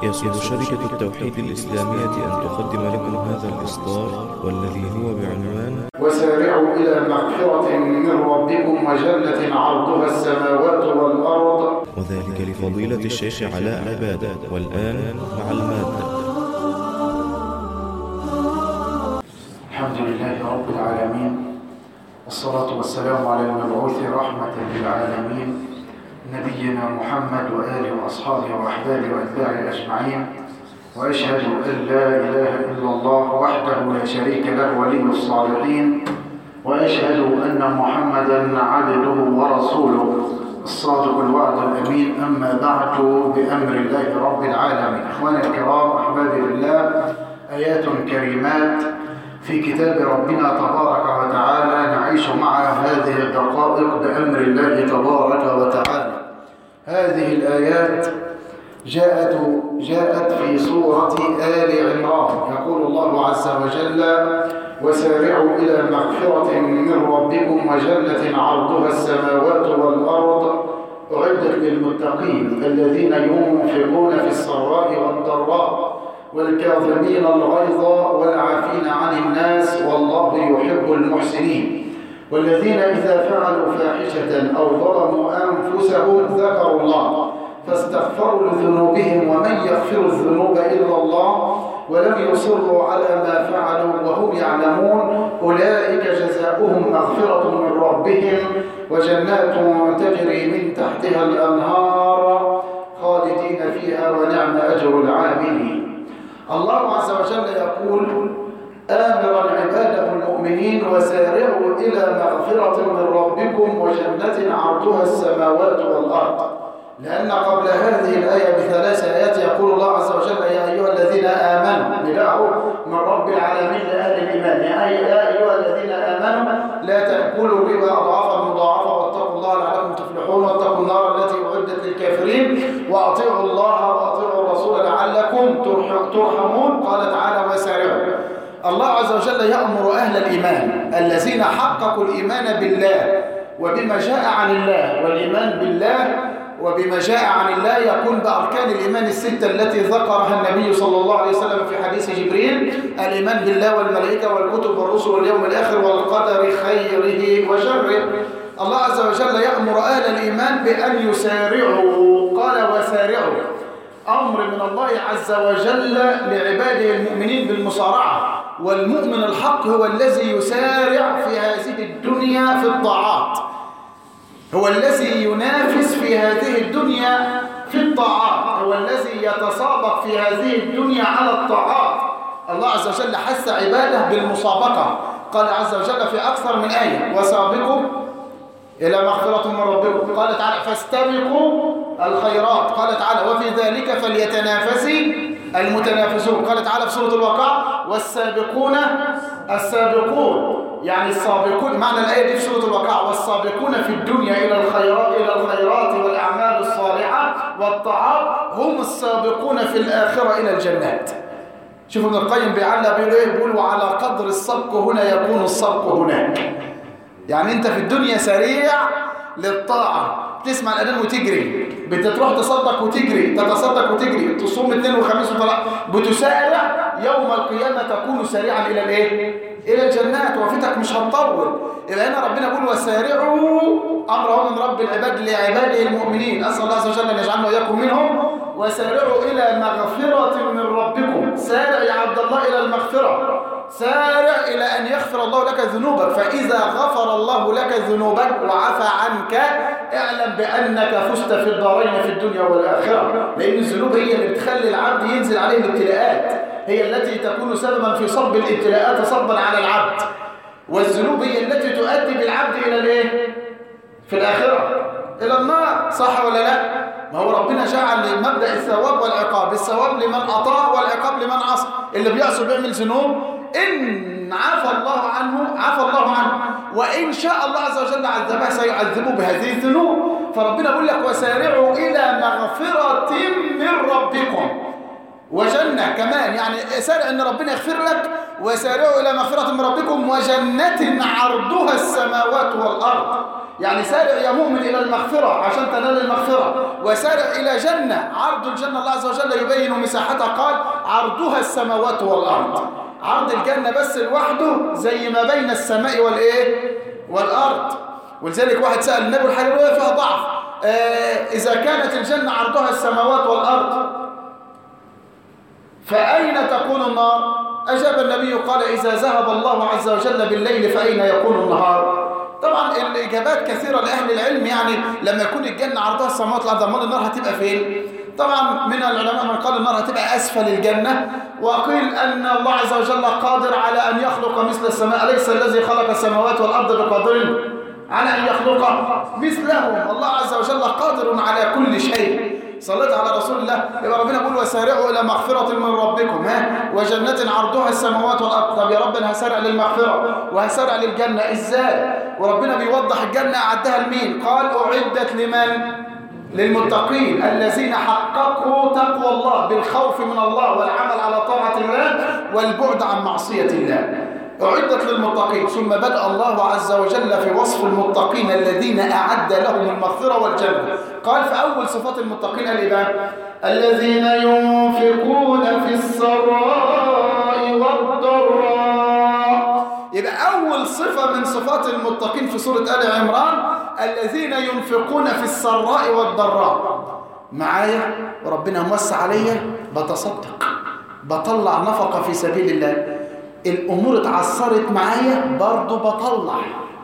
يسر شركة التوحيد الإسلامية أن تقدم لكم هذا الإصدار والذي هو بعنوان وسارعوا إلى مغفرة من ربكم وجنة عرضها السماوات والأرض وذلك لفضيلة الشيخ علاء عبادة والآن مع المادة الحمد لله رب العالمين والصلاة والسلام على المبعوث رحمة للعالمين نبينا محمد وآله وأصحابه وأحبابه وأتباعه أجمعين وأشهد أن لا إله إلا الله وحده لا شريك له ولي الصالحين وأشهد أن محمدا عبده ورسوله الصادق الوعد الأمين أما بعد بأمر الله رب العالمين إخواني الكرام أحبابي بالله آيات كريمات في كتاب ربنا تبارك وتعالى نعيش مع هذه الدقائق بأمر الله تبارك وتعالى هذه الآيات جاءت جاءت في سورة آل عمران يقول الله عز وجل وسارعوا إلى مغفرة من ربكم وجنة عرضها السماوات والأرض أعدت للمتقين الذين ينفقون في السراء والضراء والكاظمين الغيظ والعافين عن الناس والله يحب المحسنين والذين إذا فعلوا فاحشة أو ظلموا أنفسهم ذكروا الله فاستغفروا لذنوبهم ومن يغفر الذنوب إلا الله ولم يصروا على ما فعلوا وهم يعلمون أولئك جزاؤهم مغفرة من ربهم وجنات تجري من تحتها الأنهار خالدين فيها ونعم أجر العاملين الله عز وجل يقول آمرا عباده المؤمنين وسارعوا إلى مغفرة من ربكم وجنة عرضها السماوات والأرض لأن قبل هذه الآية بثلاث آيات يقول الله عز وجل يا أيها الذين آمنوا نداء من رب العالمين لأهل الإيمان يا أيها الذين آمنوا لا تأكلوا الربا أضعافا مضاعفة واتقوا الله لعلكم تفلحون واتقوا النار التي أعدت للكافرين وأطيعوا الله وأطيعوا الرسول لعلكم ترحمون قال تعالى وسارعوا الله عز وجل يأمر أهل الإيمان الذين حققوا الإيمان بالله وبما جاء عن الله والإيمان بالله وبما جاء عن الله يكون بأركان الإيمان الستة التي ذكرها النبي صلى الله عليه وسلم في حديث جبريل الإيمان بالله والملائكة والكتب والرسل واليوم الآخر والقدر خيره وشره الله عز وجل يأمر أهل الإيمان بأن يسارعوا قال وسارعوا أمر من الله عز وجل لعباده المؤمنين بالمسارعة والمؤمن الحق هو الذي يسارع في هذه الدنيا في الطاعات هو الذي ينافس في هذه الدنيا في الطاعات هو الذي يتسابق في هذه الدنيا على الطاعات الله عز وجل حث عباده بالمسابقة قال عز وجل في أكثر من آية وسابقوا إلى مغفرة من ربكم قال تعالى فاستبقوا الخيرات قال تعالى وفي ذلك فليتنافسي المتنافسون قال تعالى في سورة الواقع والسابقون السابقون يعني السابقون معنى الآية دي في سورة الواقع والسابقون في الدنيا إلى الخيرات إلى الخيرات والأعمال الصالحة والطاعات هم السابقون في الآخرة إلى الجنات شوفوا ابن القيم بيعلق بيقول ايه بيقول وعلى قدر السبق هنا يكون السبق هناك يعني انت في الدنيا سريع للطاعة تسمع الأذان وتجري بتروح تصدق وتجري تتصدق وتجري تصوم اثنين وخميس وطلاق بتسارع يوم القيامة تكون سريعا إلى الايه؟ إلى الجنات وفتك مش هتطول إلى هنا ربنا يقول وسارعوا أمره من رب العباد لعباده المؤمنين أسأل الله عز وجل أن يجعلنا وإياكم منهم وسارعوا إلى مغفرة من ربكم سارع يا عبد الله إلى المغفرة سارع إلى أن يغفر الله لك ذنوبك فإذا غفر الله لك ذنوبك وعفى عنك اعلم بأنك فزت في الدارين في الدنيا والآخرة لأن الذنوب هي اللي بتخلي العبد ينزل عليه الابتلاءات هي التي تكون سببا في صب الابتلاءات صبا على العبد والذنوب هي التي تؤدي بالعبد إلى الايه؟ في الآخرة إلى النار صح ولا لا؟ ما هو ربنا جعل مبدأ الثواب والعقاب الثواب لمن أطاع والعقاب لمن عصى اللي بيعصي بيعمل ذنوب إن عفى الله عنه عفى الله عنه وإن شاء الله عز وجل عذبه سيعذبه بهذه الذنوب فربنا يقول لك وسارعوا إلى مغفرة من ربكم وجنة كمان يعني سارع ان ربنا يغفر لك وسارعوا الى مغفرة من ربكم وجنة عرضها السماوات والارض يعني سارع يا مؤمن إلى المغفرة عشان تنال المغفرة وسارع إلى جنة عرض الجنة الله عز وجل يبين مساحتها قال عرضها السماوات والأرض عرض الجنة بس لوحده زي ما بين السماء والإيه والأرض ولذلك واحد سأل النبي الحريرية فيها ضعف آه إذا كانت الجنة عرضها السماوات والأرض فأين تكون النار أجاب النبي قال إذا ذهب الله عز وجل بالليل فأين يكون النهار طبعا الإجابات كثيرة لأهل العلم يعني لما يكون الجنة عرضها السماوات والأرض أمال النار هتبقى فين طبعا من العلماء من قال النار هتبقى أسفل الجنة وقيل أن الله عز وجل قادر على أن يخلق مثل السماء أليس الذي خلق السماوات والأرض بقادر على أن يخلق مثلهم الله عز وجل قادر على كل شيء صليت على رسول الله يبقى ربنا بيقول وسارعوا الى مغفرة من ربكم ها وجنة عرضها السماوات والارض طب يا رب انا هسارع للمغفرة وهسارع للجنة ازاي وربنا بيوضح الجنة اعدها لمين قال اعدت لمن للمتقين الذين حققوا تقوى الله بالخوف من الله والعمل على طاعة الله والبعد عن معصية الله أعدت للمتقين ثم بدأ الله عز وجل في وصف المتقين الذين أعد لهم المغفرة والجنة قال في أول صفات المتقين الإمام الذين ينفقون في السراء والضراء يبقى أول صفة من صفات المتقين في سورة آل عمران الذين ينفقون في السراء والضراء معايا وربنا موسع عليا بتصدق بطلع نفقة في سبيل الله الأمور اتعصرت معايا برضو بطلع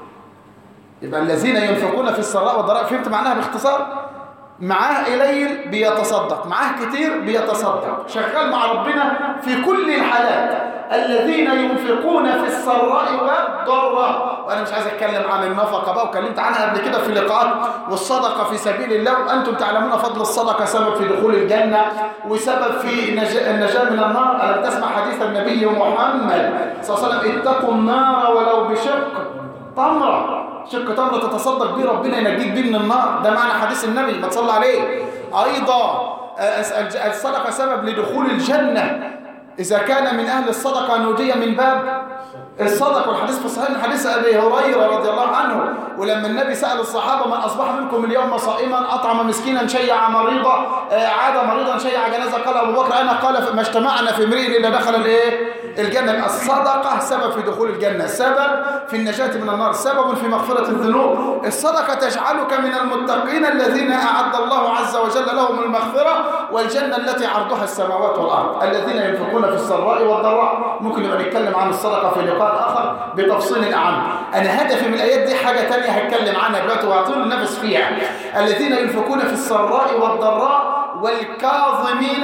يبقى الذين ينفقون في السراء والضراء فهمت معناها باختصار معاه قليل بيتصدق معاه كتير بيتصدق شغال مع ربنا في كل الحالات الذين ينفقون في السراء والضراء وانا مش عايز اتكلم عن النفقه بقى وكلمت عنها قبل كده في لقاءات والصدقه في سبيل الله وانتم تعلمون فضل الصدقه سبب في دخول الجنه وسبب في النجاه من النار الم تسمع حديث النبي محمد صلى الله عليه وسلم اتقوا النار ولو بشق تمره شق تمره تتصدق بيه ربنا ينجيك بيه من النار ده معنى حديث النبي ما تصلى عليه ايضا الصدقه سبب لدخول الجنه إذا كان من أهل الصدقة نودي من باب الصدق والحديث في الصحيح من حديث أبي هريرة رضي الله عنه ولما النبي سأل الصحابة من أصبح منكم اليوم صائما أطعم مسكينا شيع مريضا عاد مريضا شيع جنازة قال أبو بكر أنا قال ما اجتمعنا في امرئ إلا دخل الإيه الجنة الصدقة سبب في دخول الجنة سبب في النجاة من النار سبب في مغفرة الذنوب الصدقة تجعلك من المتقين الذين أعد الله عز وجل لهم المغفرة والجنة التي عرضها السماوات والأرض الذين ينفقون في السراء والضراء ممكن نبقى نتكلم عن الصدقة في لقاء آخر بتفصيل أعم أنا هدفي من الآيات دي حاجة تانية هتكلم عنها دلوقتي وهطول النفس فيها الذين ينفقون في السراء والضراء والكاظمين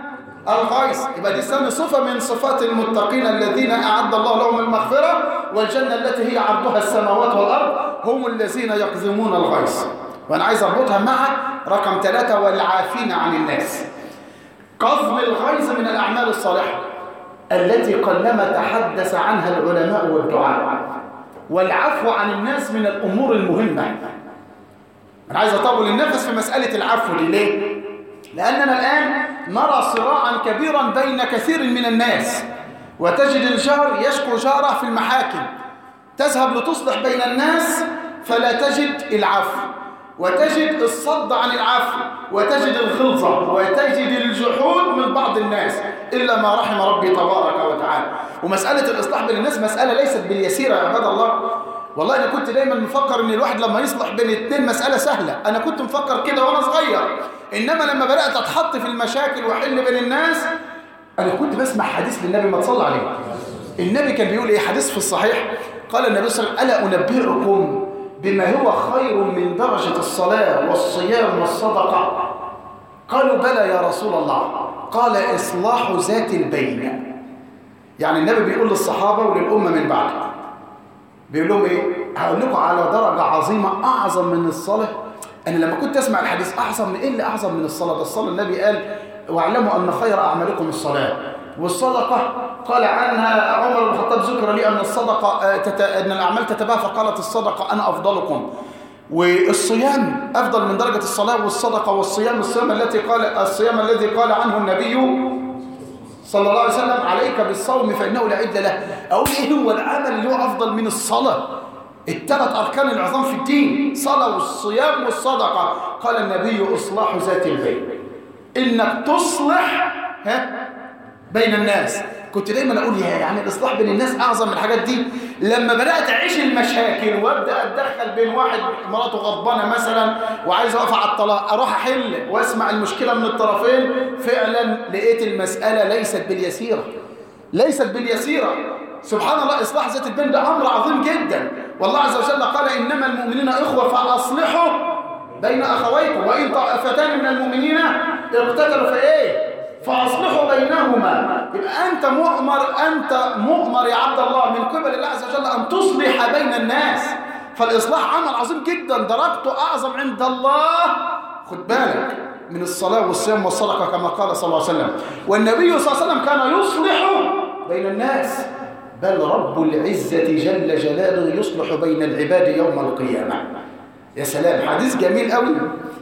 الغيظ يبقى دي سنة صفة من صفات المتقين الذين أعد الله لهم المغفرة والجنة التي هي عرضها السماوات والأرض هم الذين يقذمون الغيظ وأنا عايز أربطها مع رقم ثلاثة والعافين عن الناس قذم الغيظ من الأعمال الصالحة التي قلما تحدث عنها العلماء والدعاء والعفو عن الناس من الأمور المهمة أنا عايز أطول النفس في مسألة العفو دي ليه؟ لأننا الآن نرى صراعا كبيرا بين كثير من الناس وتجد الجار يشكو جاره في المحاكم تذهب لتصلح بين الناس فلا تجد العفو وتجد الصد عن العفو وتجد الغلظة وتجد الجحود من بعض الناس إلا ما رحم ربي تبارك وتعالى ومسألة الإصلاح بين الناس مسألة ليست باليسيرة يا عباد الله والله أنا كنت دايما مفكر أن الواحد لما يصلح بين اثنين مسألة سهلة أنا كنت مفكر كده وأنا صغير إنما لما بدأت أتحط في المشاكل وأحل بين الناس أنا كنت بسمع حديث للنبي ما تصلى عليه النبي كان بيقول إيه حديث في الصحيح قال النبي صلى الله عليه وسلم ألا أنبئكم بما هو خير من درجة الصلاة والصيام والصدقة قالوا بلى يا رسول الله قال إصلاح ذات البين يعني النبي بيقول للصحابة وللأمة من بعده بيقول لهم إيه هقول لكم على درجة عظيمة أعظم من الصلاة أنا لما كنت أسمع الحديث أعظم من إيه اللي أعظم من الصلاة ده الصلاة النبي قال واعلموا أن خير أعمالكم الصلاة والصدقة قال عنها عمر بن الخطاب ذكر لي أن الصدقة تت... أن الأعمال تتباهى فقالت الصدقة أنا أفضلكم والصيام أفضل من درجة الصلاة والصدقة والصيام الصيام التي قال الصيام الذي قال عنه النبي صلى الله عليه وسلم عليك بالصوم فإنه لا عد له أقول إيه هو العمل اللي هو أفضل من الصلاة الثلاث أركان العظام في الدين صلاة والصيام والصدقة قال النبي إصلاح ذات البين إنك تصلح ها بين الناس كنت دايما أقول يا يعني الإصلاح بين الناس أعظم من الحاجات دي لما بدأت أعيش المشاكل وأبدأ أتدخل بين واحد مراته غضبانة مثلا وعايز أقف على الطلاق أروح أحل وأسمع المشكلة من الطرفين فعلا لقيت المسألة ليست باليسيرة ليست باليسيرة سبحان الله إصلاح ذات البين ده أمر عظيم جدا والله عز وجل قال إنما المؤمنين إخوة فأصلحوا بين أخويكم وإن طائفتان من المؤمنين اقتتلوا في إيه فأصلحوا بينهما يبقى أنت مؤمر أنت مؤمر يا عبد الله من قبل الله عز وجل أن تصلح بين الناس فالإصلاح عمل عظيم جدا درجته أعظم عند الله خد بالك من الصلاة والصيام والصدقة كما قال صلى الله عليه وسلم والنبي صلى الله عليه وسلم كان يصلح بين الناس بل رب العزة جل جلاله يصلح بين العباد يوم القيامة يا سلام حديث جميل قوي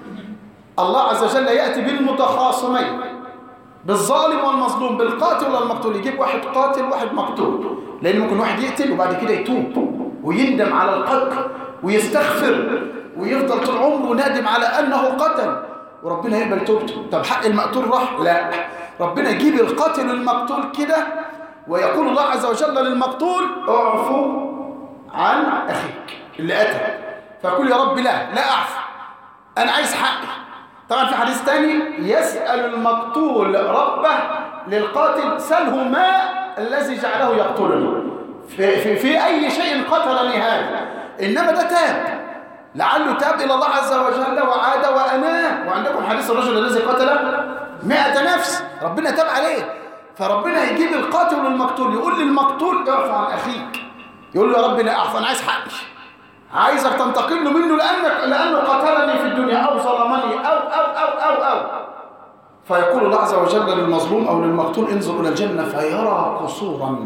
الله عز وجل يأتي بالمتخاصمين بالظالم والمظلوم بالقاتل والمقتول يجيب واحد قاتل وواحد مقتول لأن ممكن واحد يقتل وبعد كده يتوب ويندم على القتل ويستغفر ويفضل طول عمره نادم على أنه قتل وربنا يقبل توبته طب حق المقتول راح لا ربنا يجيب القاتل المقتول كده ويقول الله عز وجل للمقتول اعفو عن أخيك اللي قتل فيقول يا رب لا لا أعفو أنا عايز حقي طبعا في حديث تاني يسأل المقتول ربه للقاتل سله ما الذي جعله يقتلني في, في, في أي شيء قتلني هذا إنما ده تاب لعله تاب إلى الله عز وجل وعاد وأناه وعندكم حديث الرجل الذي قتل مئة نفس ربنا تاب عليه فربنا يجيب القاتل والمقتول يقول للمقتول اعفو عن أخيك يقول له يا رب لا أعفو أنا عايز حقي عايزك تنتقل له منه لأنك لأنه قتلني في الدنيا أو ظلمني أو أو أو أو أو فيقول الله عز وجل للمظلوم أو للمقتول انظر إلى الجنة فيرى قصورا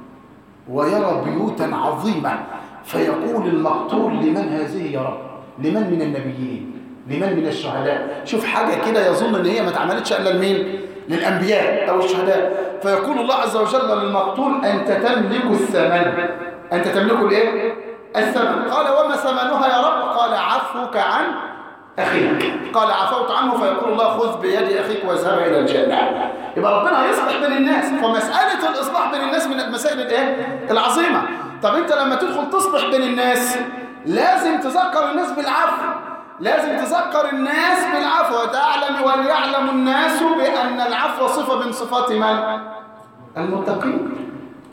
ويرى بيوتا عظيمة فيقول المقتول لمن هذه يا رب لمن من النبيين لمن من الشهداء شوف حاجة كده يظن ان هي ما اتعملتش الا لمين للانبياء او الشهداء فيقول الله عز وجل للمقتول انت تملك الثمن انت تملك الايه الثمن قال وما ثمنها يا رب قال عفوك عن أخيك قال عفوت عنه فيقول الله خذ بيد أخيك واذهب إلى الجنة يبقى ربنا هيصلح بين الناس فمسألة الإصلاح بين الناس من المسائل الإيه؟ العظيمة طب أنت لما تدخل تصلح بين الناس لازم تذكر الناس بالعفو لازم تذكر الناس بالعفو وتعلم وليعلم الناس بأن العفو صفة من صفات من؟ المتقين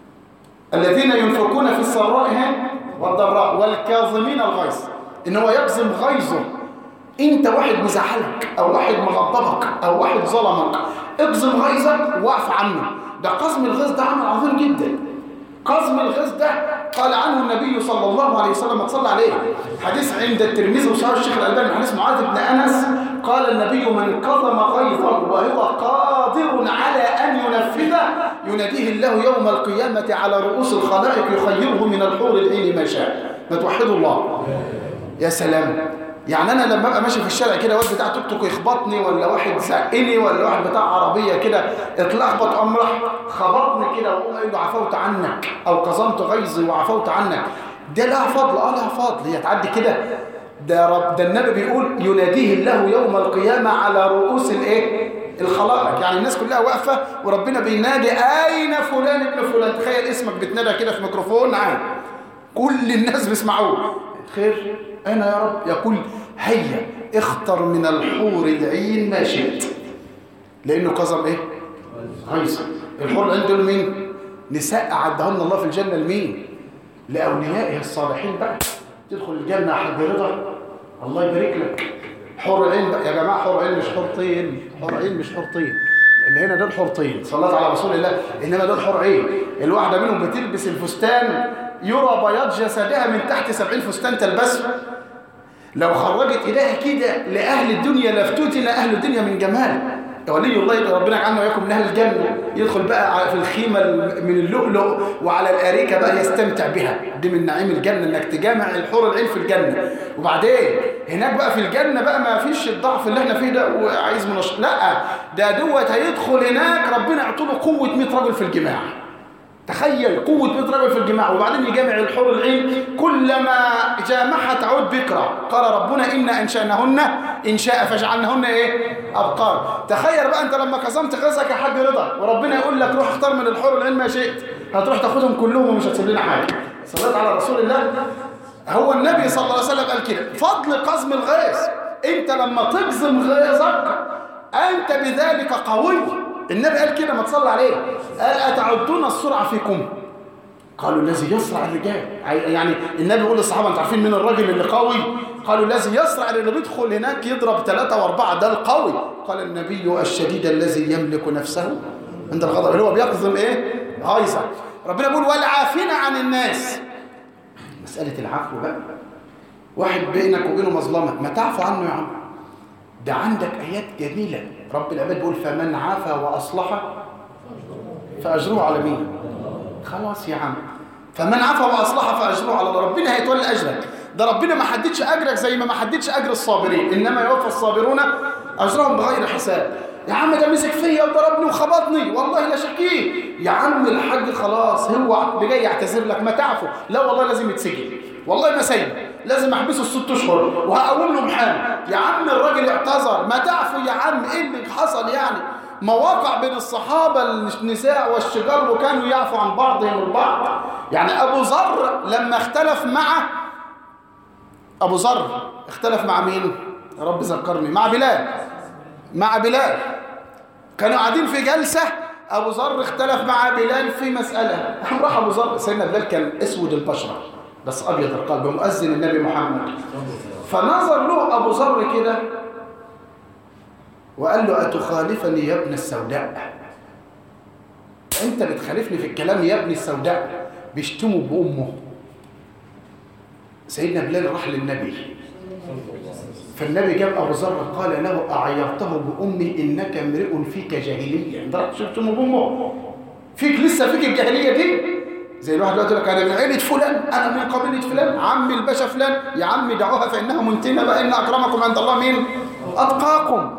الذين ينفقون في السراء والضراء والكاظمين الغيظ ان هو يكظم غيظه انت واحد مزعلك او واحد مغضبك او واحد ظلمك اكظم غيظك واعف عنه ده قزم الغيظ ده عمل عظيم جدا قزم الغيظ ده قال عنه النبي صلى الله عليه وسلم صلى عليه حديث عند الترمذي وصحيح الشيخ الالباني من حديث معاذ بن انس قال النبي من كظم غيظا وهو قادر على ان ينفذه يناديه الله يوم القيامه على رؤوس الخلائق يخيره من الحور العين ما شاء ما توحدوا الله يا سلام يعني انا لما ابقى ماشي في الشارع كده واد بتاع توك توك يخبطني ولا واحد زقني ولا واحد بتاع عربيه كده اتلخبط قام راح خبطني كده واقوم قايل له عفوت عنك او قظمت غيظي وعفوت عنك ده لها فضل اه لها فضل هي تعدي كده ده رب ده النبي بيقول يناديه الله يوم القيامه على رؤوس الايه الخلائق يعني الناس كلها واقفه وربنا بينادي اين فلان ابن فلان تخيل اسمك بتنادى كده في ميكروفون عام كل الناس بيسمعوه خير أنا يا رب يقول هيا اختر من الحور العين ما شئت لأنه قزم إيه؟ غيظ الحور العين دول مين؟ نساء أعدهن الله في الجنة لمين؟ لأوليائه الصالحين بقى تدخل الجنة يا حاج رضا الله يبارك لك حور العين بقى يا جماعة حور عين مش حور طين حور عين مش حور طين اللي هنا دول حور طين صلى على رسول الله إنما دول حور عين الواحدة منهم بتلبس الفستان يرى بياض جسدها من تحت سبعين فستان تلبسه لو خرجت إيديها كده لأهل الدنيا لافتتن أهل الدنيا من جمال ولي الله ربنا يجعلنا وياكم من أهل الجنة يدخل بقى في الخيمة من اللؤلؤ وعلى الأريكة بقى يستمتع بها دي من نعيم الجنة إنك تجامع الحور العين في الجنة وبعدين هناك بقى في الجنة بقى ما فيش الضعف اللي احنا فيه ده وعايز منشط لا ده دوت هيدخل هناك ربنا يعطوا له قوة 100 رجل في الجماع تخيل قوة 100 رجل في الجماع وبعدين يجامع الحور العين كلما جامعها تعود بكرة قال ربنا إن أنشأنهن إن شاء فجعلنهن إيه أبقار تخيل بقى أنت لما كظمت غزك يا حاج رضا وربنا يقول لك روح اختار من الحور العين ما شئت هتروح تاخدهم كلهم ومش هتسيب لنا حاجة صليت على رسول الله هو النبي صلى الله عليه وسلم قال كده فضل قزم الغيظ انت لما تقزم غيظك انت بذلك قوي النبي قال كده ما تصلى عليه قال اتعدون السرعه فيكم قالوا الذي يسرع الرجال يعني النبي يقول للصحابه انتوا عارفين مين الراجل اللي قوي قالوا الذي يسرع اللي بيدخل هناك يضرب ثلاثة واربعة ده القوي قال النبي الشديد الذي يملك نفسه عند الغضب اللي هو بيقزم ايه غيظه ربنا بيقول والعافين عن الناس مسألة العفو بقى واحد بينك وبينه مظلمة ما تعفو عنه يا عم ده عندك آيات جميلة رب العباد بيقول فمن عفا وأصلح فأجره على مين خلاص يا عم فمن عفا وأصلح فأجره على الله ربنا هيتولى أجرك ده ربنا ما حددش أجرك زي ما ما حددش أجر الصابرين إنما يوفى الصابرون أجرهم بغير حساب يا عم ده مسك فيا وضربني وخبطني والله لا شكيه يا عم الحاج خلاص هو جاي يعتذر لك ما تعفو لا والله لازم يتسجن والله ما سيب لازم احبسه الست اشهر وهقوم له محامي يا عم الراجل اعتذر ما تعفو يا عم ايه اللي حصل يعني مواقع بين الصحابة النساء والشجار وكانوا يعفوا عن بعضهم البعض يعني أبو ذر لما اختلف مع أبو ذر اختلف مع مين؟ يا رب ذكرني مع بلال مع بلال كانوا قاعدين في جلسة أبو ذر اختلف مع بلال في مسألة راح أبو ذر سيدنا بلال كان أسود البشرة بس أبيض القلب مؤذن النبي محمد فنظر له أبو ذر كده وقال له أتخالفني يا ابن السوداء أنت بتخالفني في الكلام يا ابن السوداء بيشتموا بأمه سيدنا بلال راح للنبي فالنبي جاب أبو ذر قال له أعيرته بأمي إنك امرئ فيك جاهلية أنت راح تشتمه بأمه فيك لسه فيك الجاهلية دي زي الواحد يقول لك أنا من عيلة فلان أنا من قبيلة فلان عمي الباشا فلان يا عمي دعوها فإنها منتنة فإن أكرمكم عند الله مين أتقاكم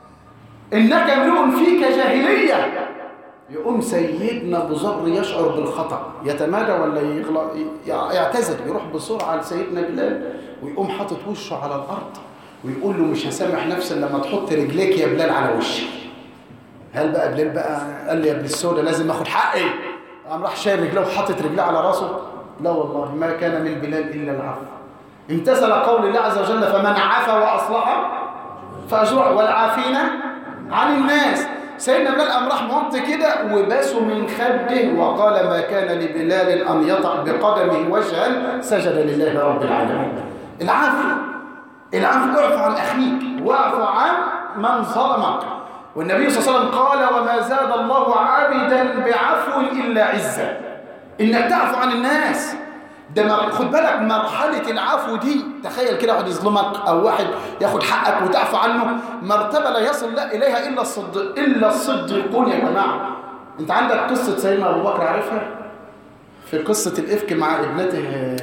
إنك امرؤ فيك جاهلية يقوم سيدنا ابو ذر يشعر بالخطأ يتمادى ولا يغلط يعتذر يروح بسرعة لسيدنا بلال ويقوم حاطط وشه على الأرض ويقول له مش هسامح نفسي لما تحط رجليك يا بلال على وشي هل بقى بلال بقى قال لي يا ابن السودة لازم اخد حقي قام راح شايل رجله وحاطط رجليه على راسه لا والله ما كان من بلال إلا العفو امتثل قول الله عز وجل فمن عفا وأصلح فأجرع والعافين عن الناس سيدنا بلال قام راح موط كده وباسه من خده وقال ما كان لبلال أن يطع بقدمه وجها سجد لله رب العالمين العفو العفو اعفو عن أخيك واعفو عن من ظلمك والنبي صلى الله عليه وسلم قال وما زاد الله عبدا بعفو إلا عزة إنك تعفو عن الناس ده خد بالك مرحلة العفو دي تخيل كده واحد يظلمك أو واحد ياخد حقك وتعفو عنه مرتبة لا يصل لا إليها إلا الصدق إلا الصديقون يا جماعة أنت عندك قصة سيدنا أبو بكر عارفها في قصة الإفك مع ابنته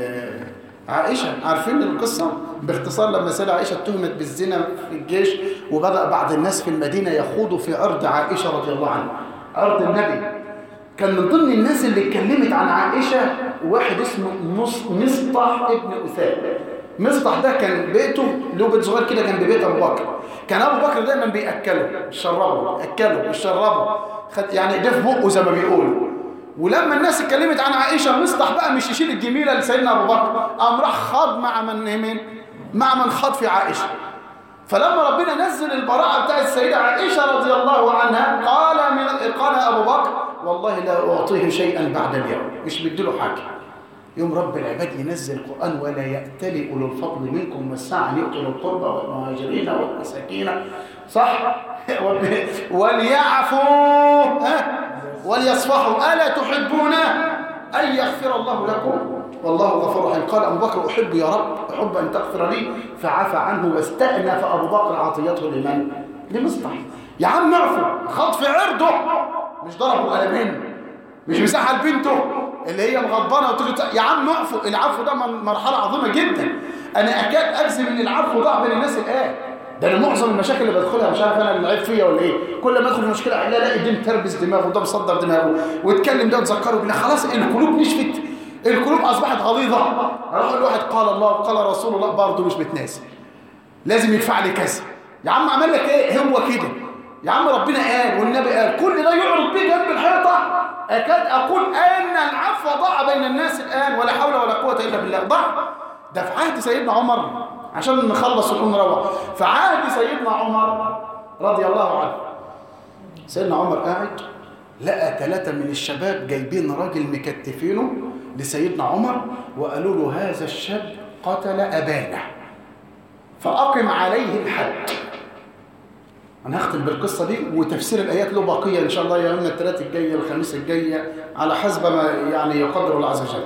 عائشة عارفين القصة باختصار لما سيدة عائشة اتهمت بالزنا في الجيش وبدأ بعض الناس في المدينة يخوضوا في أرض عائشة رضي الله عنها أرض النبي كان من ضمن الناس اللي اتكلمت عن عائشة واحد اسمه مصطح ابن أثاب مصطح ده كان بيته له بيت صغير كده جنب بيت أبو بكر كان أبو بكر دايما بيأكله يشربه يأكله يشربه يعني ايديه في بقه زي ما بيقولوا ولما الناس اتكلمت عن عائشة مصطح بقى مش يشيل الجميلة لسيدنا أبو بكر قام راح خاض مع من من مع من خاض في عائشة فلما ربنا نزل البراءة بتاعت السيدة عائشة رضي الله عنها قال من قال أبو بكر والله لا أعطيه شيئا بعد اليوم مش بديله حاجة يوم رب العباد ينزل القرآن ولا يأتلي أولو الفضل منكم والسعة أن يؤتوا القربى والمهاجرين والمساكين صح وليعفوا وليصفحوا ألا تحبون أن يغفر الله لكم والله غفور رحيم قال أبو بكر أحب يا رب أحب أن تغفر لي فعفى عنه واستأنف أبو بكر عطيته لمن؟ لمصطح يا عم اعفو خاض في عرضه مش ضربه قلمين مش مساحة لبنته اللي هي مغضبانه وتقول يا عم اعفو العفو ده مرحلة عظيمة جدا أنا أكاد أجزم إن العفو ضاع بين الناس الآن ده انا معظم المشاكل اللي بدخلها مش عارف انا اللي عيب فيا ولا ايه كل ما ادخل في مشكله لا الاقي ده متربس دماغه وده مصدر دماغه ويتكلم ده وتذكره بالله خلاص القلوب نشفت القلوب اصبحت غليظه اروح الواحد قال الله وقال رسول الله برضه مش بتناسب لازم يدفع لي كذا يا عم عمل لك ايه هو كده يا عم ربنا قال والنبي قال كل ده يعرض بيه جنب الحيطه اكاد اقول ان العفو ضاع بين الناس الان ولا حول ولا قوه الا بالله ضاع ده في عهد سيدنا عمر عشان نخلص ونقوم نروح في عهد سيدنا عمر رضي الله عنه سيدنا عمر قاعد لقى ثلاثة من الشباب جايبين راجل مكتفينه لسيدنا عمر وقالوا له هذا الشاب قتل أبانا فأقم عليه الحد أنا هختم بالقصة دي وتفسير الآيات له بقية إن شاء الله يا إما الثلاث الجاية الخميس الجاية على حسب ما يعني يقدر الله عز وجل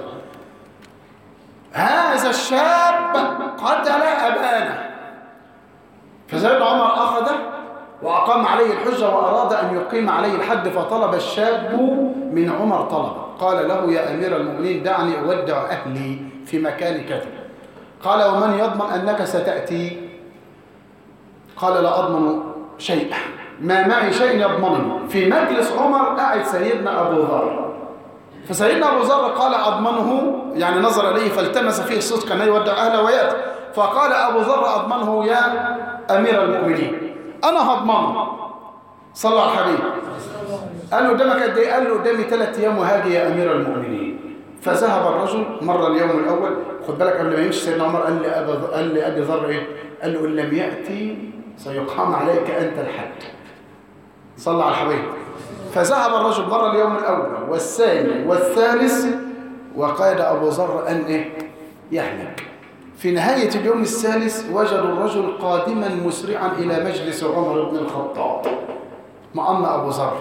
هذا الشاب قتل أبانا فسيدنا عمر أخذه وأقام عليه الحجة وأراد أن يقيم عليه الحد فطلب الشاب من عمر طلب قال له يا أمير المؤمنين دعني أودع أهلي في مكان كذا قال ومن يضمن أنك ستأتي قال لا أضمن شيء ما معي شيء يضمنه في مجلس عمر قاعد سيدنا أبو ذر فسيدنا أبو ذر قال أضمنه يعني نظر إليه فالتمس فيه الصدق أن يودع أهله ويأتي فقال أبو ذر أضمنه يا أمير المؤمنين أنا هضمنه صلى على الحبيب قال له قدامك قد ايه؟ قال له قدامي ثلاث أيام وهاجي يا أمير المؤمنين فذهب الرجل مر اليوم الأول خد بالك قبل ما يمشي سيدنا عمر قال لي أبا قال لي أبي ذر إيه؟ قال له إن لم يأتي سيقام عليك أنت الحد صلى على الحبيب فذهب الرجل مر اليوم الأول والثاني والثالث وقال أبو ذر أن إيه؟ يهلك في نهاية اليوم الثالث وجدوا الرجل قادما مسرعا إلى مجلس عمر بن الخطاب مأمن أبو ذر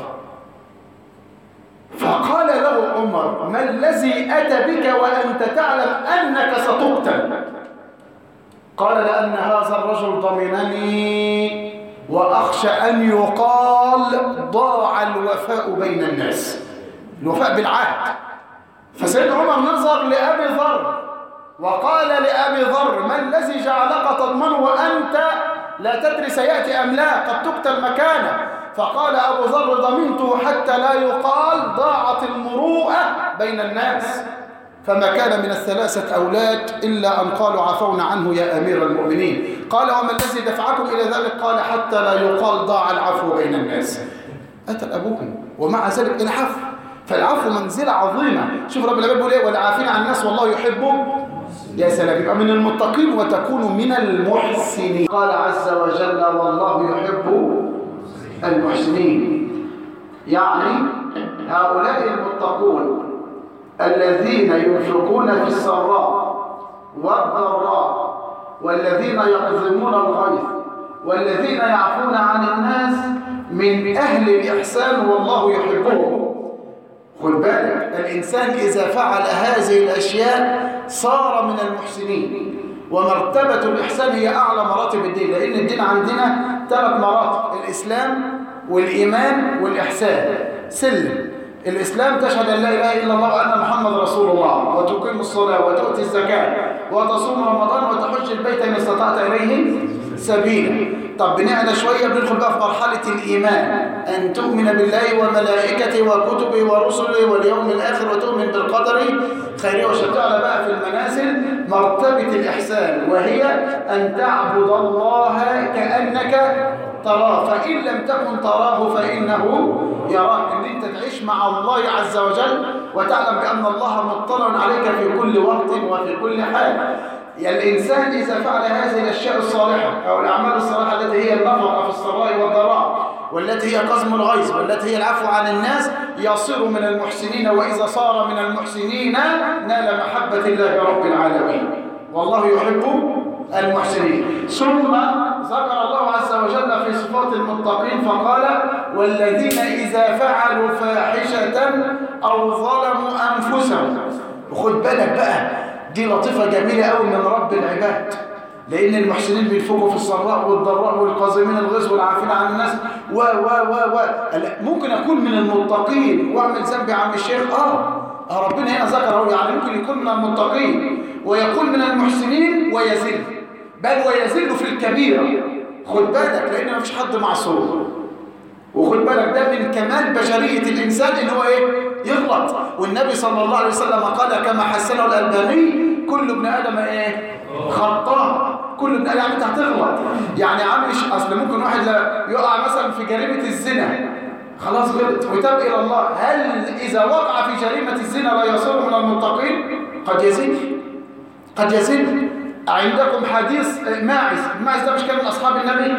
فقال له عمر ما الذي أتى بك وأنت تعلم أنك ستقتل قال لأن هذا الرجل ضمنني وأخشى أن يقال ضاع الوفاء بين الناس الوفاء بالعهد فسيدنا عمر نظر لأبي ذر وقال لأبي ذر ما الذي جعلك تضمن وأنت لا تدري سيأتي أم لا قد تقتل مكانه فقال أبو ذر ضمنته حتى لا يقال ضاعت المروءة بين الناس فما كان من الثلاثة أولاد إلا أن قالوا عفونا عنه يا أمير المؤمنين قال وما الذي دفعكم إلى ذلك قال حتى لا يقال ضاع العفو بين الناس أتى أبوكم ومع ذلك العفو فالعفو منزلة عظيمة شوف رب العباد بيقول ايه والعافين عن الناس والله يحبه يا سلام يبقى من المتقين وتكون من المحسنين قال عز وجل والله يحب المحسنين يعني هؤلاء المتقون الذين ينفقون في السراء والضراء والذين يقذمون الغيظ والذين يعفون عن الناس من أهل الإحسان والله يحبهم خد بالك الإنسان إذا فعل هذه الأشياء صار من المحسنين ومرتبة الإحسان هي أعلى مراتب الدين لأن الدين عندنا ثلاث مراتب الإسلام والإيمان والإحسان سلم الإسلام تشهد أن لا إله إلا الله وأن محمد رسول الله وتقيم الصلاة وتؤتي الزكاة وتصوم رمضان وتحج البيت إن استطعت إليه سبيلا طب بنعلى شوية بندخل بقى في مرحلة الإيمان أن تؤمن بالله وملائكته وكتبه ورسله واليوم الآخر وتؤمن بالقدر خيره وشرطه على بقى في المنازل مرتبة الإحسان وهي أن تعبد الله كأنك تراه فإن لم تكن تراه فإنه يراك أن أنت تعيش مع الله عز وجل وتعلم بأن الله مطلع عليك في كل وقت وفي كل حال يعني الإنسان إذا فعل هذه الأشياء الصالحة أو الأعمال الصالحة التي هي النفقة في السراء والضراء والتي هي قزم الغيظ والتي هي العفو عن الناس يصير من المحسنين وإذا صار من المحسنين نال محبة الله رب العالمين والله يحب المحسنين ثم ذكر الله عز وجل في صفات المتقين فقال والذين إذا فعلوا فاحشة أو ظلموا أنفسهم وخد بالك بقى دي لطيفة جميلة قوي من رب العباد لأن المحسنين بينفقوا في السراء والضراء والقازمين الغيظ والعافين عن الناس و و و و ممكن أكون من المتقين وأعمل ذنب يا عم الشيخ آه آه ربنا هنا ذكره يعني ممكن يكون من المتقين ويكون من المحسنين ويزل بل ويزل في الكبيرة خد بالك لان مفيش حد معصوم وخد بالك ده من كمال بشرية الإنسان إن هو إيه؟ يغلط والنبي صلى الله عليه وسلم قال كما حسنه الألباني كل ابن آدم إيه؟ خطاء كل ابن آدم أنت هتغلط يعني عامل أصل ممكن واحد يقع مثلا في جريمة الزنا خلاص غلط وتاب إلى الله هل إذا وقع في جريمة الزنا لا يصير من المتقين؟ قد يزيد قد يزيد عندكم حديث ماعز ماعز ده مش كان من أصحاب النبي؟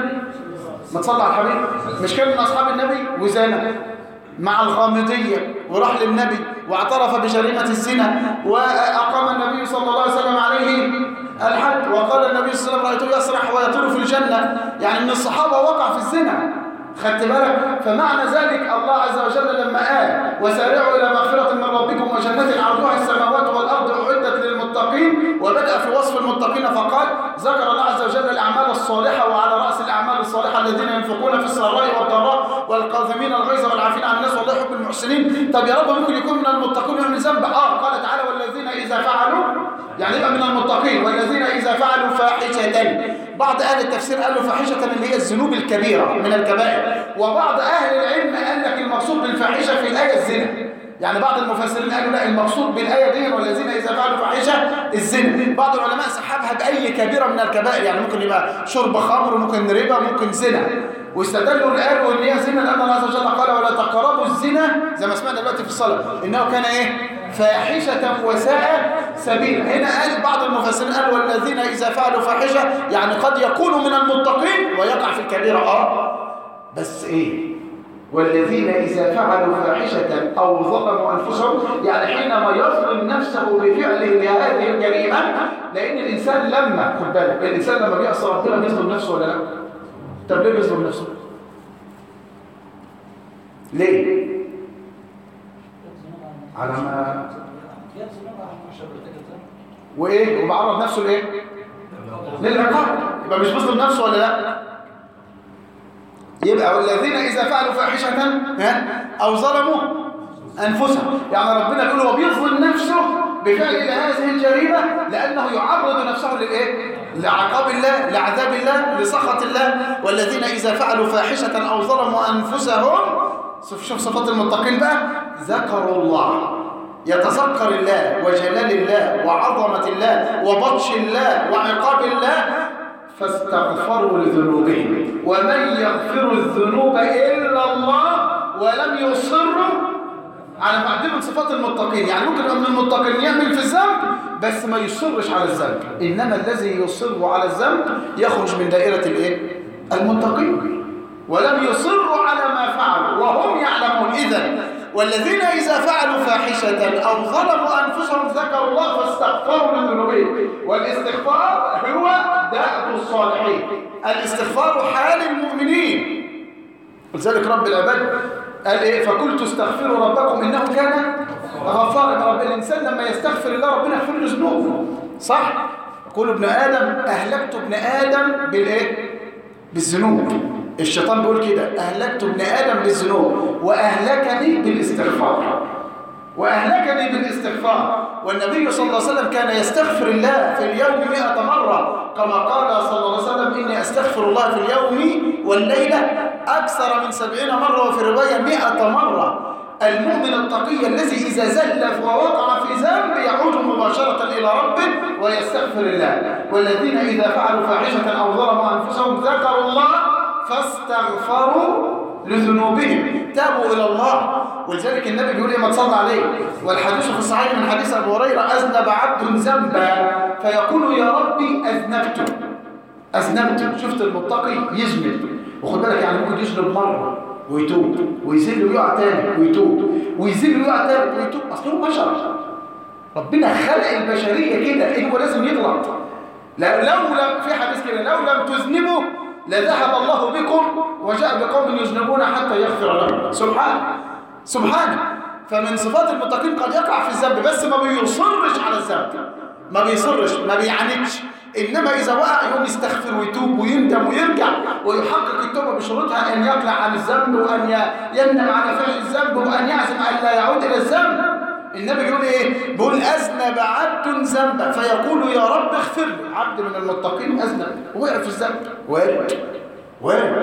ما تصلى على الحبيب مش كان من أصحاب النبي وزنا مع الغامضية وراح للنبي واعترف بجريمة الزنا وأقام النبي صلى الله عليه وسلم عليه الحد وقال النبي صلى الله عليه وسلم رأيته يسرح ويطير في الجنة يعني من الصحابة وقع في الزنا خدت بالك فمعنى ذلك الله عز وجل لما قال وسارعوا إلى مغفرة من ربكم وجنة عرضها السماوات والأرض أعدت للمتقين وبدأ في وصف المتقين فقال ذكر الله عز وجل الأعمال الصالحة وعلى رأس الأعمال الصالحة الذين ينفقون في السراء والضراء والقاذمين الغيظ والعافين عن الناس والله يحب المحسنين طب يا رب ممكن يكون من المتقين ومن ذنب اه قال تعالى والذين إذا فعلوا يعني يبقى من المتقين والذين إذا فعلوا فاحشة بعض أهل التفسير قالوا فاحشة اللي هي الذنوب الكبيرة من الكبائر وبعض أهل العلم قال لك المقصود بالفاحشة في الآية الزنا يعني بعض المفسرين قالوا لا المقصود بالآية دي والذين إذا فعلوا فاحشة الزنا بعض العلماء سحبها بأي كبيرة من الكبائر يعني ممكن يبقى شرب خمر ممكن ربا ممكن زنا واستدلوا قالوا ان هي زنا لأن الله عز وجل قال ولا تقربوا الزنا زي ما سمعنا دلوقتي في الصلاة إنه كان إيه فاحشة وساء سبيل هنا قال بعض المفسرين قالوا والذين إذا فعلوا فاحشة يعني قد يكونوا من المتقين ويقع في الكبيرة آه بس إيه والذين إذا فعلوا فاحشة أو ظلموا أنفسهم يعني حينما يظلم نفسه بفعله لهذه الجريمة لأن الإنسان لما خد بالك الإنسان لما بيعصى ربنا بيظلم نفسه ولا لا؟ طب ليه بيظلم نفسه؟ ليه؟ على ما وايه وبعرض نفسه لايه للعقاب يبقى مش بيظلم نفسه ولا لا يبقى والذين اذا فعلوا فاحشه ها او ظلموا انفسهم يعني ربنا بيقول هو بيظلم نفسه بفعل هذه الجريمه لانه يعرض نفسه للايه لعقاب الله لعذاب الله لسخط الله والذين اذا فعلوا فاحشه او ظلموا انفسهم شوف صفات المتقين بقى ذكروا الله يتذكر الله وجلال الله وعظمة الله وبطش الله وعقاب الله فاستغفروا لذنوبهم ومن يغفر الذنوب إلا الله ولم يصروا على بعد من صفات المتقين يعني ممكن يبقى من المتقين يعمل في الذنب بس ما يصرش على الذنب إنما الذي يصر على الذنب يخرج من دائرة الايه المتقين ولم يصروا على ما فعلوا وهم يعلمون إذن والذين إذا فعلوا فاحشة أو ظلموا أنفسهم ذكروا الله فاستغفروا لذنوبهم والاستغفار هو دأب الصالحين الاستغفار حال المؤمنين ولذلك رب العباد قال إيه فقلت استغفروا ربكم إنه كان غفارا رب الإنسان لما يستغفر الله ربنا يغفر له ذنوبه صح؟ يقول ابن آدم أهلكت ابن آدم بالإيه؟ بالذنوب الشيطان بيقول كده أهلكت ابن آدم بالذنوب وأهلكني بالاستغفار وأهلكني بالاستغفار والنبي صلى الله عليه وسلم كان يستغفر الله في اليوم مئة مرة كما قال صلى الله عليه وسلم إني أستغفر الله في اليوم والليلة أكثر من سبعين مرة وفي رواية مئة مرة المؤمن التقي الذي إذا زل ووقع في ذنب يعود مباشرة إلى ربه ويستغفر الله والذين إذا فعلوا فاحشة أو ظلموا أنفسهم ذكروا الله فاستغفروا لذنوبهم تابوا إلى الله ولذلك النبي بيقول إيه ما تصلى عليه والحديث في الصحيح من حديث أبو هريرة أذنب عبد ذنبا فيقول يا ربي أذنبت أذنبت شفت المتقي يذنب وخد بالك يعني ممكن يذنب مرة ويتوب ويزل ويقع تاني ويتوب ويزل ويقع تاني ويتوب أصله بشر ربنا خلق البشرية كده هو لازم يغلط لو لم في حديث كده لو لم تذنبوا لذهب الله بكم وجاء بقوم يذنبون حتى يغفر لهم سبحانه سبحانه فمن صفات المتقين قد يقع في الذنب بس ما بيصرش على الذنب ما بيصرش ما بيعاندش انما اذا وقع يقوم يستغفر ويتوب ويندم ويرجع ويحقق التوبه بشروطها ان يقلع عن الذنب وان يندم على فعل الذنب وان يعزم ان لا يعود الى الذنب النبي يقول ايه بيقول اذنب عبد ذنبا فيقول يا رب اغفر لي عبد من المتقين اذنب وقع في الذنب وارد وارد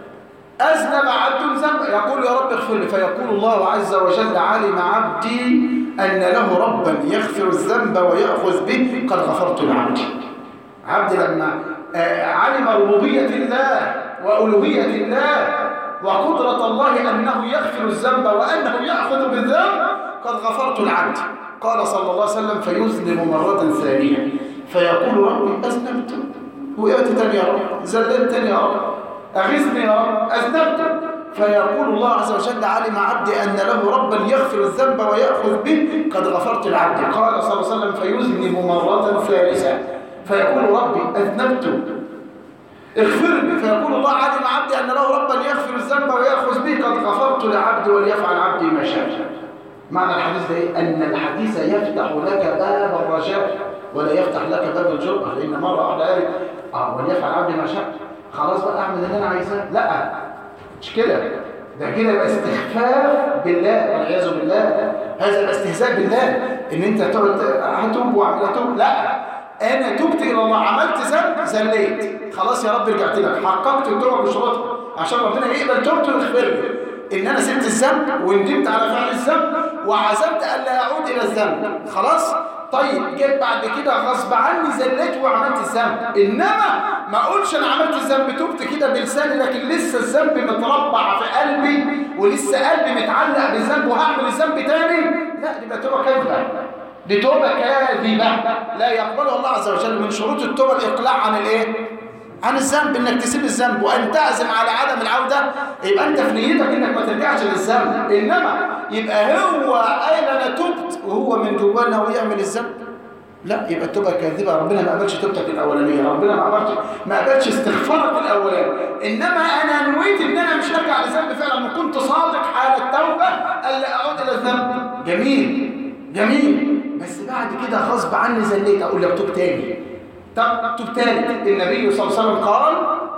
أذنب عبد ذنب يقول يا رب اغفر لي فيقول الله عز وجل علم عبدي أن له ربا يغفر الذنب ويأخذ به قد غفرت لعبدي عبد لما آه، علم ربوبية الله وألوهية الله وقدرة الله أنه يغفر الذنب وأنه يأخذ بالذنب قد غفرت العبد قال صلى الله عليه وسلم فيذنب مرة ثانية فيقول ربي أذنبت وقعت تاني يا رب زلت تاني يا رب أغثني يا رب أذنبت فيقول الله عز وجل علم عبدي أن له ربا يغفر الذنب ويأخذ به قد غفرت العبد قال صلى الله عليه وسلم فيذنب مرة ثالثة فيقول ربي أذنبت اغفر لي فيقول الله علم عبدي أن له ربا يغفر الذنب ويأخذ به قد غفرت لعبدي وليفعل عبدي ما شاء معنى الحديث ده إيه؟ أن الحديث يفتح لك باب الرجاء ولا يفتح لك باب الجرأة لأن مرة واحدة قالت آه وليفعل عبدي ما شاء خلاص بقى أعمل اللي أنا عايزاه لا مش كده ده كده يبقى استخفاف بالله والعياذ بالله هذا يبقى استهزاء بالله ان انت تقعد هتوب واعمل هتوب لا انا تبت الى الله عملت ذنب زليت خلاص يا رب رجعت لك حققت التوبه بشروطها عشان ربنا يقبل توبتي ويغفر لي ان انا سبت الذنب وندمت على فعل الذنب وعزمت الا اعود الى الذنب خلاص طيب جيت بعد كده غصب عني زليت وعملت الذنب انما ما اقولش انا عملت الذنب تبت كده بلساني لكن لسه الذنب متربع في قلبي ولسه قلبي متعلق بالذنب وهعمل الذنب تاني لا دي بقى توبه كاذبه دي توبه كاذبه لا يقبلها الله عز وجل من شروط التوبه الاقلاع عن الايه عن الذنب انك تسيب الذنب وان تعزم على عدم العوده يبقى انت في نيتك انك ما ترجعش للذنب انما يبقى هو قال انا تبت وهو من جواه انه يعمل الذنب لا يبقى التوبه كاذبه ربنا ما قبلش توبتك الاولانيه ربنا ما قبلش ما قبلش استغفارك الاولاني انما انا نويت ان انا مش هرجع للذنب فعلا وكنت صادق حال التوبه الا اعود الى الذنب جميل جميل بس بعد كده غصب عني زليت اقول لك توب تاني طب توب تاني النبي صلى الله عليه وسلم قال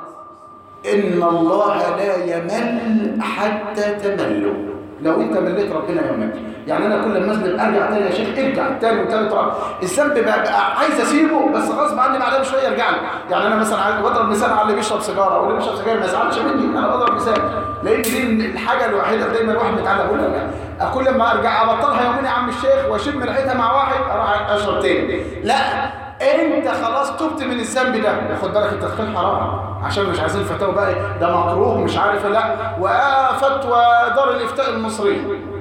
ان الله لا يمل حتى تملوا لو انت مليت ربنا يمل يعني انا كل ما اذنب ارجع تاني يا شيخ ارجع تاني وتالت رابع الذنب بقى عايز اسيبه بس غصب عني بعدها بشويه ارجع له يعني انا مثلا عايز بضرب مثال على اللي بيشرب سيجاره واللي بيشرب سيجاره ما يزعلش مني انا بضرب مثال لان دي الحاجه الوحيده دايما الواحد متعلق بقول لك كل ما ارجع ابطلها يومين يا عم الشيخ واشم ريحتها مع واحد اروح اشرب تاني لا انت خلاص تبت من الذنب ده خد بالك التدخين حرام عشان مش عايزين فتاوى بقى ده مكروه مش عارف لا وفتوى دار الافتاء المصري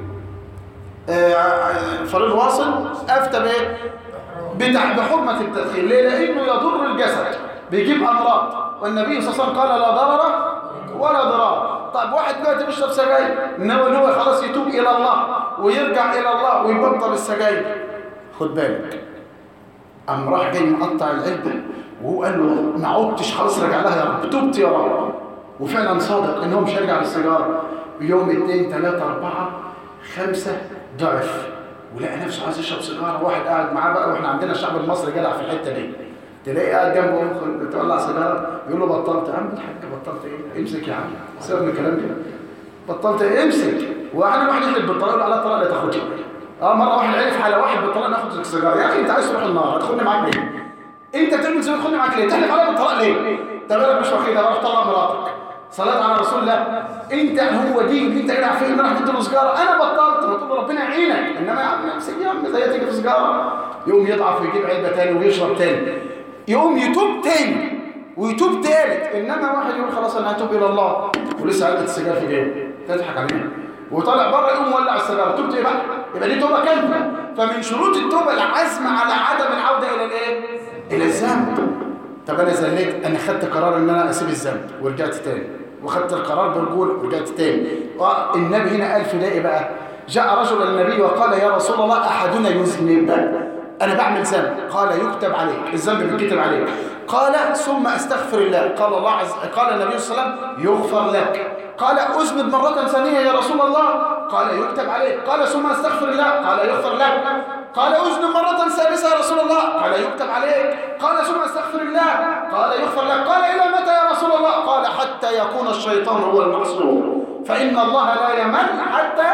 فريد واصل افتى بايه بتاع بحرمه التدخين ليه لانه يضر الجسد بيجيب امراض والنبي صلى الله عليه وسلم قال لا ضرر ولا ضرار طيب واحد دلوقتي بيشرب سجاير ان هو ان هو خلاص يتوب الى الله ويرجع الى الله ويبطل السجاير خد بالك قام راح جاي مقطع العلبه وهو قال له ما عدتش خلاص رجع لها يا رب تبت يا رب وفعلا صادق ان هو مش هيرجع للسيجاره يوم اثنين ثلاثه اربعه خمسه ضعف ولقى نفسه عايز يشرب سيجاره واحد قاعد معاه بقى واحنا عندنا الشعب المصري جدع في الحته دي تلاقي قاعد جنبه تولع سيجاره يقول له بطلت يا عم الحاج بطلت ايه امسك يا عم سيبك من الكلام ده بطلت ايه امسك واحد واحد يحلف بالطلاق يقول على الطلاق لا تاخدش اه مره واحد عرف على واحد بالطلاق ناخد سيجاره يا اخي انت عايز تروح النار هتاخدني معاك ليه انت بتعمل زي تاخدني معاك ليه تحلف عليا بالطلاق ليه طب انا مش واخدها روح طلق مراتك صلاه على رسول الله انت هو دين انت قاعد فين راح تدي له سيجاره انا بطلت بتقول له ربنا يعينك انما يا عم امسك يا عم زي تيجي في سيجاره يقوم يضعف ويجيب علبه تاني ويشرب تاني يقوم يتوب تاني ويتوب تالت انما واحد يقول خلاص انا هتوب الى الله ولسه علبه السيجاره في جيبه تضحك علينا وطالع بره يقوم مولع السيجاره توبت ايه بقى يبقى دي توبه كامله فمن شروط التوبه العزم على عدم العوده الى الايه الى الذنب طب انا زليت انا خدت قرار ان انا اسيب الذنب ورجعت تاني وخدت القرار برجوله ورجعت تاني النبي هنا قال في ده ايه بقى جاء رجل النبي وقال يا رسول الله احدنا يذنب انا بعمل ذنب قال يكتب عليك الذنب بيتكتب عليك قال ثم استغفر الله قال الله عز قال النبي صلى الله عليه وسلم يغفر لك قال اذنب مره ثانيه يا رسول الله قال يكتب عليك قال ثم استغفر الله قال يغفر لك قال اذنب مره ثالثه يا رسول الله قال يكتب عليك قال ثم استغفر الله قال يغفر لك قال الى متى يا رسول الله قال حتى يكون الشيطان هو المعصوم فان الله لا يمل حتى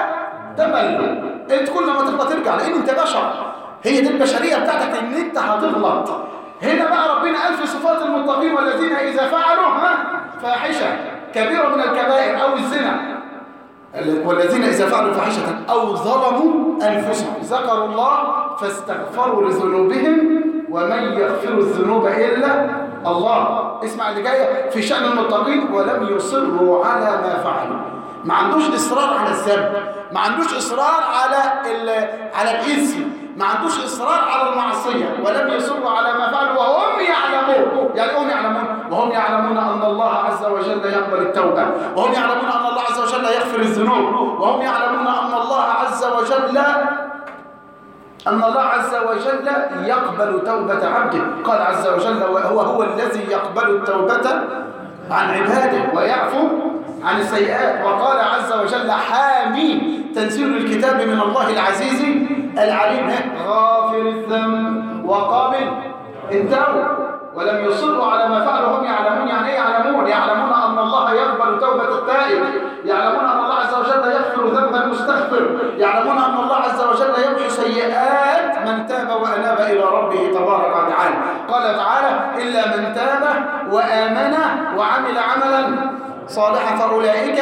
تمل انت كل ما تغلط ترجع لان انت بشر هي دي البشريه بتاعتك ان انت هتغلط هنا بقى ربنا قال في صفات المتقين والذين اذا فعلوا ها فاحشة كبيرة من الكبائر أو الزنا والذين إذا فعلوا فاحشة أو ظلموا أنفسهم ذكروا الله فاستغفروا لذنوبهم ومن يغفر الذنوب إلا الله اسمع اللي جاية في شأن المتقين ولم يصروا على ما فعلوا ما عندوش إصرار على الذنب ما عندوش إصرار على على الإثم ما عندوش إصرار على المعصية ولم يصروا على ما فعلوا وهم يعلمون يعني هم يعلمون وهم يعلمون أن الله عز وجل يقبل التوبة وهم يعلمون أن الله عز وجل يغفر الذنوب وهم يعلمون أن الله عز وجل أن الله عز وجل يقبل توبة عبده قال عز وجل وهو هو الذي يقبل التوبة عن عباده ويعفو عن السيئات وقال عز وجل حامي تنزيل الكتاب من الله العزيز العليم غافر الذنب وقابل التوبة ولم يصروا على ما فعلوا هم يعلمون يعني ايه يعلمون يعلمون ان الله يقبل توبة التائب يعلمون ان الله عز وجل يغفر ذنب المستغفر يعلمون ان الله عز وجل يمحو سيئات من تاب واناب الى ربه تبارك وتعالى قال تعالى الا من تاب وامن وعمل عملا صالحا فاولئك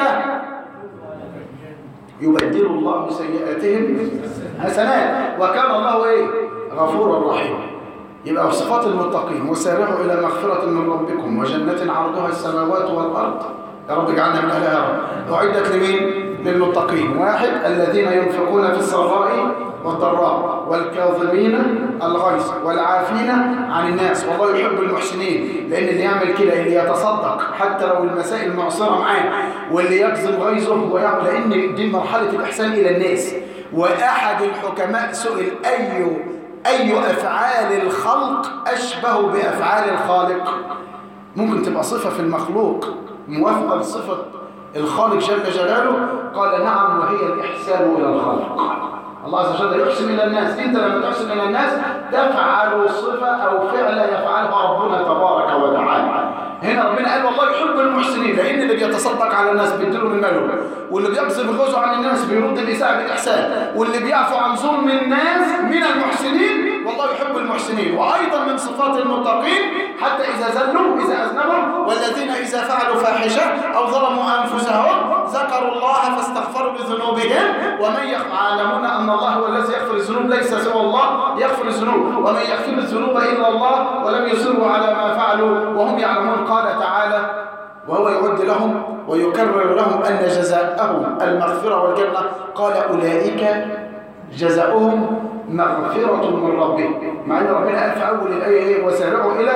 يبدل الله سيئاتهم حسنات وكان الله ايه غفورا رحيما يبقى صفات المتقين وسارعوا الى مغفرة من ربكم وجنة عرضها السماوات والارض يا رب اجعلنا من اهلها يا رب اعدت لمين للمتقين واحد الذين ينفقون في السراء والضراء والكاظمين الغيظ والعافين عن الناس والله يحب المحسنين لان اللي يعمل كده اللي يتصدق حتى لو المسائل معصره معاه واللي يكظم غيظه ويعمل لان دي مرحله الاحسان الى الناس واحد الحكماء سئل اي اي افعال الخلق اشبه بافعال الخالق ممكن تبقى صفه في المخلوق موافقه لصفه الخالق جل جلاله قال نعم وهي الإحسان إلى الخالق الله عز وجل يحسن إلى الناس أنت لما تحسن إلى الناس تفعل صفة أو فعل يفعلها ربنا تبارك وتعالى هنا ربنا قال والله يحب المحسنين لأن اللي بيتصدق على الناس بيديله من ماله واللي بيقصد الغزو عن الناس بيرد الإساءة بالإحسان واللي بيعفو عن ظلم الناس من المحسنين والله يحب المحسنين وأيضا من صفات المتقين حتى إذا زلوا إذا أذنبوا والذين إذا فعلوا فاحشة أو ظلموا أنفسهم ذكروا الله فاستغفروا لذنوبهم ومن يعلمون أن الله هو الذي يغفر الذنوب ليس سوى الله يغفر الذنوب ومن يغفر الذنوب إلا الله ولم يصروا على ما فعلوا وهم يعلمون قال تعالى وهو يعد لهم ويكرر لهم أن جزاءهم المغفرة والجنة قال أولئك جزاؤهم مغفرة من ربهم مع أن ربنا قال في أول الآية إيه وسارعوا إلى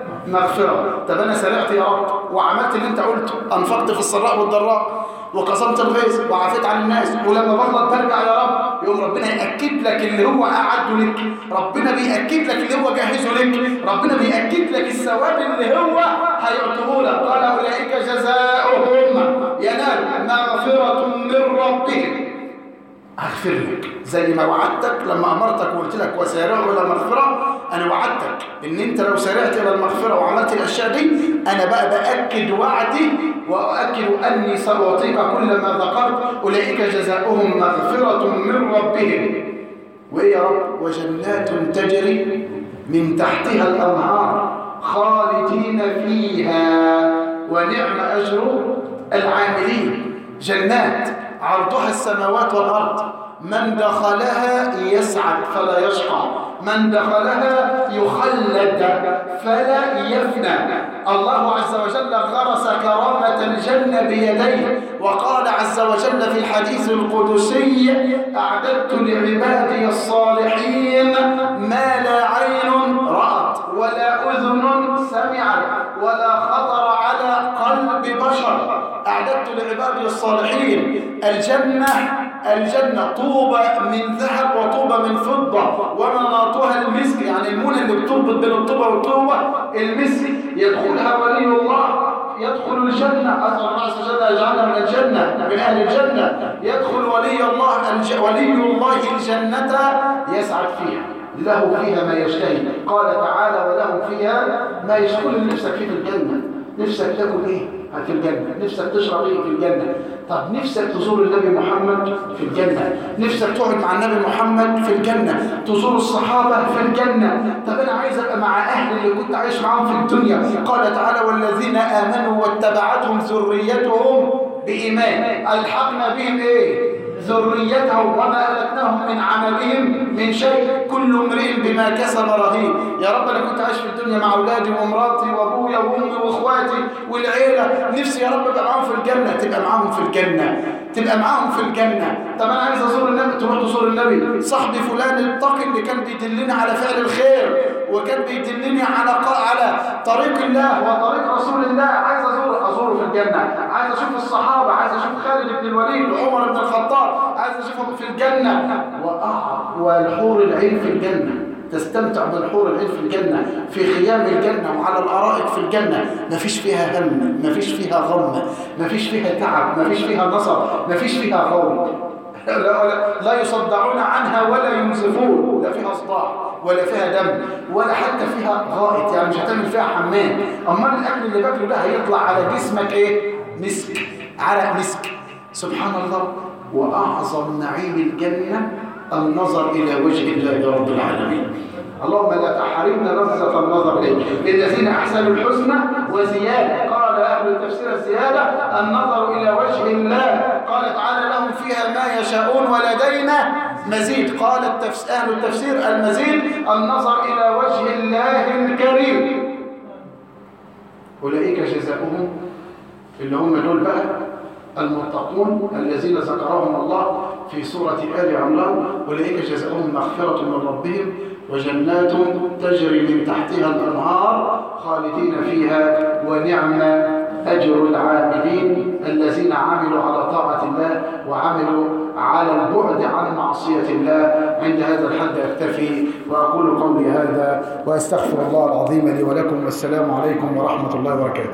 مغفرة طب أنا سرعت يا رب وعملت اللي أنت قلته أنفقت في السراء والضراء وقسمت الغيظ وعافيت عن الناس ولما بغلط برجع يا رب يقوم ربنا يأكد لك اللي هو أعده لك ربنا بيأكد لك اللي هو جهزه لك ربنا بيأكد لك الثواب اللي هو هيعطيه لك قال أولئك جزاؤهم ينال مغفرة من ربهم أغفر لك زي ما وعدتك لما أمرتك وقلت لك وسارعوا إلى المغفرة أنا وعدتك إن أنت لو سارعت إلى المغفرة وعملت الأشياء دي أنا بقى بأكد وعدي وأؤكد أني سأعطيك كل ما ذكرت أولئك جزاؤهم مغفرة من ربهم وإيه يا رب وجنات تجري من تحتها الأنهار خالدين فيها ونعم أجر العاملين جنات عرضها السماوات والأرض من دخلها يسعد فلا يشقى من دخلها يخلد فلا يفنى الله عز وجل غرس كرامة الجنة بيديه وقال عز وجل في الحديث القدسي أعددت لعبادي الصالحين ما لا عين رأت ولا أذن سمعت ولا خطر على قلب بشر أعددت لعبادي الصالحين الجنة الجنة طوبة من ذهب وطوبة من فضة ومناطها المسك يعني المونة اللي بتربط بين الطوبة والطوبة المسك يدخلها ولي الله يدخل الجنة أسأل الله عز وجل يجعلنا من الجنة من أهل الجنة يدخل ولي الله الج... ولي الله الجنة يسعد فيها له فيها ما يشتهي قال تعالى ولهم فيها ما يشكل نفسك فيه في الجنة نفسك تاكل ايه في الجنة نفسك تشرب ايه في الجنة طب نفسك تزور النبي محمد في الجنة نفسك تقعد مع النبي محمد في الجنة تزور الصحابة في الجنة طب انا عايز ابقى مع اهل اللي كنت عايش معاهم في الدنيا قال تعالى والذين امنوا واتبعتهم ذريتهم بايمان الحقنا بهم ايه ذريتهم وما ألتناهم من عملهم من شيء كل امرئ بما كسب رهين يا رب أنا كنت عايش في الدنيا مع أولادي ومراتي وأبويا وأمي وأخواتي والعيلة نفسي يا رب أبقى معاهم في الجنة تبقى معاهم في الجنة تبقى معاهم في الجنة طب أنا عايز أزور النبي تروح تزور النبي صاحبي فلان التقي اللي كان بيدلني على فعل الخير وكان بيدلني على على طريق الله وطريق رسول الله عايز أزور أزوره في الجنة عايز أشوف الصحابة عايز أشوف خالد بن الوليد وعمر بن الخطاب عايز أشوفهم في الجنة والحور العين في الجنة تستمتع بالحور العين في الجنة في خيام الجنة وعلى الأرائك في الجنة ما فيش فيها هم ما فيش فيها غم ما فيش فيها تعب ما فيش فيها نصب ما فيش فيها غول لا, لا, لا يصدعون عنها ولا ينزفون لا فيها صداع ولا فيها دم ولا حتى فيها غائط يعني مش هتعمل فيها حمام امال الاكل اللي باكله ده هيطلع على جسمك ايه مسك عرق مسك سبحان الله واعظم نعيم الجنه النظر الى وجه الله رب العالمين اللهم لا تحرمنا لذة النظر إليه للذين أحسنوا الحسنى وزيادة قال أهل التفسير الزيادة النظر إلى وجه الله قال تعالى لهم فيها ما يشاءون ولدينا مزيد قال التفس... أهل التفسير المزيد النظر إلى وجه الله الكريم أولئك جزاؤهم اللي هم دول بقى المتقون الذين ذكرهم الله في سورة آل عمران أولئك جزاؤهم مغفرة من ربهم وجنات تجري من تحتها الأنهار خالدين فيها ونعم أجر العاملين الذين عملوا على طاعة الله وعملوا على البعد عن معصية الله عند هذا الحد أكتفي وأقول قولي هذا وأستغفر الله العظيم لي ولكم والسلام عليكم ورحمة الله وبركاته